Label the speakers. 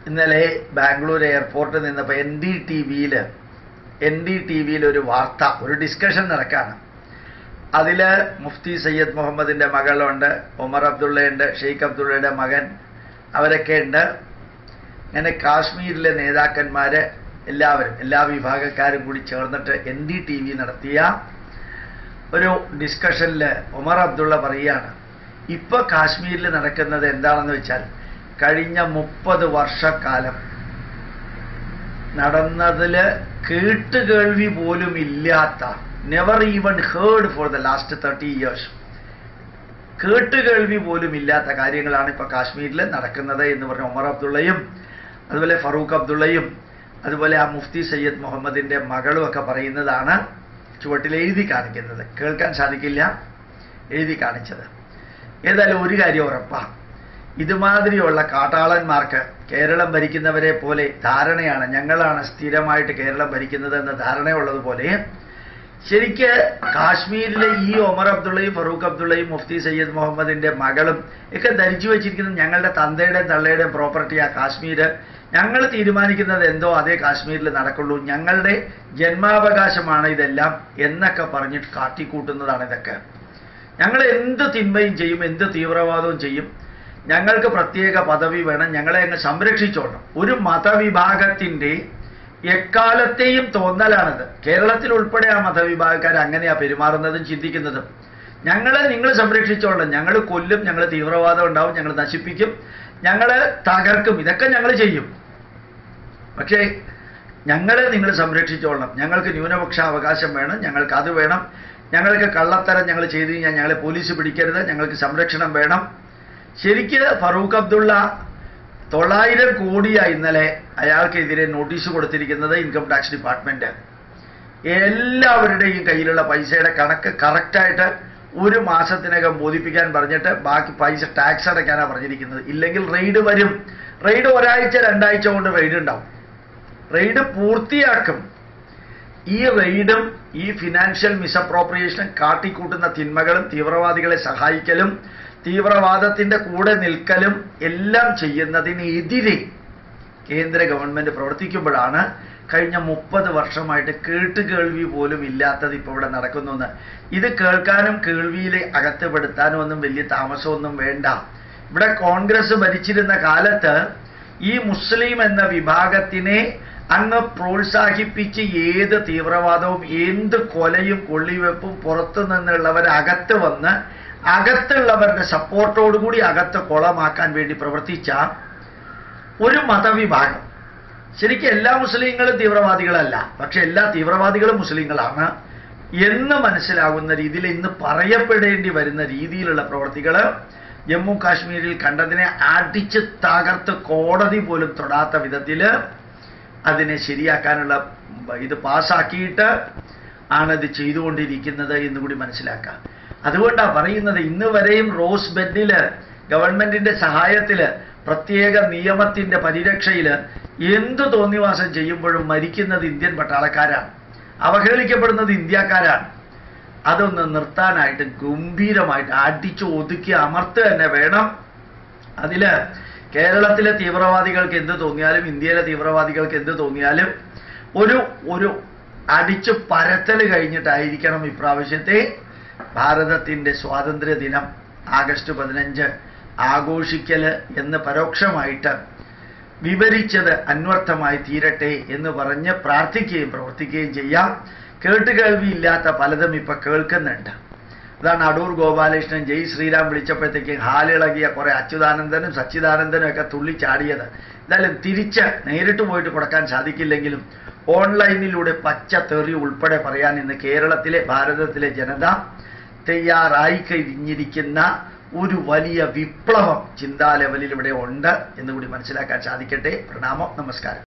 Speaker 1: ഇന്നലെ ബാംഗ്ലൂർ എയർപോർട്ടിൽ നിന്നപ്പോൾ എൻ ഡി ടി വിയിൽ എൻ ഡി ടി വിയിൽ ഒരു വാർത്ത ഒരു ഡിസ്കഷൻ നടക്കുകയാണ് അതിൽ മുഫ്തി സയ്യദ് മുഹമ്മദിൻ്റെ മകളുണ്ട് ഉമർ അബ്ദുള്ളയുണ്ട് ഷെയ്ഖ് അബ്ദുള്ളയുടെ മകൻ അവരൊക്കെ ഉണ്ട് അങ്ങനെ കാശ്മീരിലെ നേതാക്കന്മാർ എല്ലാവരും എല്ലാ വിഭാഗക്കാരും കൂടി ചേർന്നിട്ട് എൻ ഡി ടി വി നടത്തിയ ഒരു ഡിസ്കഷനിൽ ഉമർ അബ്ദുള്ള പറയുകയാണ് ഇപ്പോൾ കാശ്മീരിൽ നടക്കുന്നത് എന്താണെന്ന് വെച്ചാൽ കഴിഞ്ഞ മുപ്പത് വർഷക്കാലം നടന്നതിൽ കേട്ടുകേൾവി പോലും ഇല്ലാത്ത never even heard for the last thirty years കേട്ടുകേൾവി പോലും ഇല്ലാത്ത കാര്യങ്ങളാണ് ഇപ്പോൾ കാശ്മീരിൽ നടക്കുന്നത് എന്ന് പറഞ്ഞ ഉമർ അബ്ദുള്ളയും അതുപോലെ ഫറൂഖ് അബ്ദുള്ളയും അതുപോലെ ആ മുഫ്തി സയ്യദ് മുഹമ്മദിൻ്റെ മകളും ഒക്കെ പറയുന്നതാണ് ചുവട്ടിൽ എഴുതി കാണിക്കുന്നത് കേൾക്കാൻ സാധിക്കില്ല എഴുതി കാണിച്ചത് ഏതായാലും ഒരു കാര്യം ഉറപ്പാണ് ഇതുമാതിരിയുള്ള കാട്ടാളന്മാർക്ക് കേരളം ഭരിക്കുന്നവരെ പോലെ ധാരണയാണ് ഞങ്ങളാണ് സ്ഥിരമായിട്ട് കേരളം ഭരിക്കുന്നത് എന്ന ധാരണയുള്ളതുപോലെ ശരിക്ക് കാശ്മീരിലെ ഈ ഒമർ അബ്ദുള്ളയും ഫറൂഖ് അബ്ദുള്ളയും മുഫ്തി സയ്യദ് മുഹമ്മദിന്റെ മകളും ഒക്കെ ധരിച്ചു വെച്ചിരിക്കുന്നത് ഞങ്ങളുടെ തന്തയുടെയും തള്ളയുടെയും പ്രോപ്പർട്ടിയാ കാശ്മീര് ഞങ്ങൾ തീരുമാനിക്കുന്നത് എന്തോ അതേ കാശ്മീരിൽ നടക്കുള്ളൂ ഞങ്ങളുടെ ജന്മാവകാശമാണ് ഇതെല്ലാം എന്നൊക്കെ പറഞ്ഞിട്ട് കാട്ടിക്കൂട്ടുന്നതാണ് ഇതൊക്കെ ഞങ്ങൾ എന്ത് തിന്മയും ചെയ്യും എന്ത് തീവ്രവാദവും ചെയ്യും ഞങ്ങൾക്ക് പ്രത്യേക പദവി വേണം ഞങ്ങളെ അങ്ങ് സംരക്ഷിച്ചോണം ഒരു മതവിഭാഗത്തിൻ്റെ എക്കാലത്തെയും തോന്നലാണിത് കേരളത്തിൽ ഉൾപ്പെടെ ആ മതവിഭാഗക്കാർ അങ്ങനെയാ പെരുമാറുന്നതും ചിന്തിക്കുന്നതും ഞങ്ങളെ നിങ്ങൾ സംരക്ഷിച്ചോളണം ഞങ്ങൾ കൊല്ലും ഞങ്ങൾ തീവ്രവാദം ഉണ്ടാവും ഞങ്ങൾ നശിപ്പിക്കും ഞങ്ങൾ തകർക്കും ഇതൊക്കെ ഞങ്ങൾ ചെയ്യും പക്ഷേ ഞങ്ങളെ നിങ്ങൾ സംരക്ഷിച്ചോളണം ഞങ്ങൾക്ക് ന്യൂനപക്ഷ അവകാശം വേണം ഞങ്ങൾക്ക് അത് വേണം ഞങ്ങൾക്ക് കള്ളത്തരം ഞങ്ങൾ ചെയ്തു കഴിഞ്ഞാൽ ഞങ്ങളെ പോലീസ് പിടിക്കരുത് ഞങ്ങൾക്ക് സംരക്ഷണം വേണം ശരിക്ക് ഫറൂഖ് അബ്ദുള്ള തൊള്ളായിരം കോടിയാണ് ഇന്നലെ അയാൾക്കെതിരെ നോട്ടീസ് കൊടുത്തിരിക്കുന്നത് ഇൻകം ടാക്സ് ഡിപ്പാർട്ട്മെന്റ് എല്ലാവരുടെയും കയ്യിലുള്ള പൈസയുടെ കണക്ക് കറക്റ്റായിട്ട് ഒരു മാസത്തിനകം ബോധിപ്പിക്കാൻ പറഞ്ഞിട്ട് ബാക്കി പൈസ ടാക്സ് അടയ്ക്കാനാണ് പറഞ്ഞിരിക്കുന്നത് ഇല്ലെങ്കിൽ റെയ്ഡ് വരും റെയ്ഡ് ഒരാഴ്ച രണ്ടാഴ്ച കൊണ്ട് റെയ്ഡ് ഉണ്ടാവും റെയ്ഡ് പൂർത്തിയാക്കും ഈ റെയ്ഡും ഈ ഫിനാൻഷ്യൽ മിസ്അപ്രോപ്രിയേഷനും കാട്ടിക്കൂട്ടുന്ന തിന്മകളും തീവ്രവാദികളെ സഹായിക്കലും തീവ്രവാദത്തിന്റെ കൂടെ നിൽക്കലും എല്ലാം ചെയ്യുന്നതിനെതിരെ കേന്ദ്ര ഗവൺമെന്റ് പ്രവർത്തിക്കുമ്പോഴാണ് കഴിഞ്ഞ മുപ്പത് വർഷമായിട്ട് കേട്ടുകേൾവി പോലും ഇല്ലാത്തത് ഇപ്പോൾ ഇവിടെ നടക്കുന്നു ഇത് കേൾക്കാനും കേൾവിയിലെ അകത്തുപെടുത്താനും ഒന്നും വലിയ താമസമൊന്നും വേണ്ട ഇവിടെ കോൺഗ്രസ് ഭരിച്ചിരുന്ന കാലത്ത് ഈ മുസ്ലിം എന്ന വിഭാഗത്തിനെ അങ്ങ് പ്രോത്സാഹിപ്പിച്ച് ഏത് തീവ്രവാദവും എന്ത് കൊലയും കൊള്ളിവെപ്പും പുറത്തു നിന്നുള്ളവർ അകത്ത് വന്ന് അകത്തുള്ളവരുടെ സപ്പോർട്ടോടുകൂടി അകത്ത് കൊളമാക്കാൻ വേണ്ടി പ്രവർത്തിച്ച ഒരു മതവിഭാഗം ശരിക്കും എല്ലാ മുസ്ലിങ്ങളും തീവ്രവാദികളല്ല പക്ഷെ എല്ലാ തീവ്രവാദികളും മുസ്ലിങ്ങളാണ് എന്ന് മനസ്സിലാകുന്ന രീതിയിൽ ഇന്ന് പറയപ്പെടേണ്ടി വരുന്ന രീതിയിലുള്ള പ്രവർത്തികൾ ജമ്മു കാശ്മീരിൽ കണ്ടതിനെ അടിച്ച് തകർത്ത് കോടതി പോലും തൊടാത്ത വിധത്തിൽ അതിനെ ശരിയാക്കാനുള്ള ഇത് പാസ്സാക്കിയിട്ട് ആണത് ചെയ്തുകൊണ്ടിരിക്കുന്നത് എന്ന് കൂടി മനസ്സിലാക്കാം അതുകൊണ്ടാണ് പറയുന്നത് ഇന്ന് വരെയും റോസ് ബെഡിൽ ഗവൺമെന്റിന്റെ സഹായത്തിൽ പ്രത്യേക നിയമത്തിന്റെ പരിരക്ഷയിൽ എന്ത് തോന്നിവാസം ചെയ്യുമ്പോഴും മരിക്കുന്നത് ഇന്ത്യൻ പട്ടാളക്കാരാണ് അവഹേളിക്കപ്പെടുന്നത് ഇന്ത്യക്കാരാണ് അതൊന്ന് നിർത്താനായിട്ട് ഗംഭീരമായിട്ട് അടിച്ചു ഒതുക്കി അമർത്തുക തന്നെ വേണം അതില് കേരളത്തിലെ തീവ്രവാദികൾക്ക് എന്ത് തോന്നിയാലും ഇന്ത്യയിലെ തീവ്രവാദികൾക്ക് എന്ത് തോന്നിയാലും ഒരു ഒരു അടിച്ചു പരത്തൽ കഴിഞ്ഞിട്ടായിരിക്കണം ഇപ്രാവശ്യത്തെ ഭാരതത്തിൻ്റെ സ്വാതന്ത്ര്യ ദിനം ആഗസ്റ്റ് പതിനഞ്ച് ആഘോഷിക്കൽ എന്ന് പരോക്ഷമായിട്ട് വിവരിച്ചത് അന്വർത്ഥമായി തീരട്ടെ എന്ന് പറഞ്ഞ് പ്രാർത്ഥിക്കുകയും പ്രവർത്തിക്കുകയും ചെയ്യാം കേട്ടുകേൾവിയില്ലാത്ത പലതും ഇപ്പൊ കേൾക്കുന്നുണ്ട് അതാണ് അടൂർ ഗോപാലകൃഷ്ണൻ ജയ് ശ്രീരാം വിളിച്ചപ്പോഴത്തേക്ക് ഹാലിളകിയ കുറെ അച്യുതാനന്ദനും സച്ചിദാനന്ദനും ഒക്കെ തുള്ളിച്ചാടിയത് എന്തായാലും തിരിച്ച് നേരിട്ട് പോയിട്ട് കൊടുക്കാൻ സാധിക്കില്ലെങ്കിലും ഓൺലൈനിലൂടെ പച്ച തെറി ഉൾപ്പെടെ പറയാൻ ഇന്ന് കേരളത്തിലെ ഭാരതത്തിലെ ജനത തയ്യാറായി കഴിഞ്ഞിരിക്കുന്ന ഒരു വലിയ വിപ്ലവം ചിന്താ ലെവലിൽ ഇവിടെ ഉണ്ട് എന്നുകൂടി മനസ്സിലാക്കാൻ സാധിക്കട്ടെ പ്രണാമം നമസ്കാരം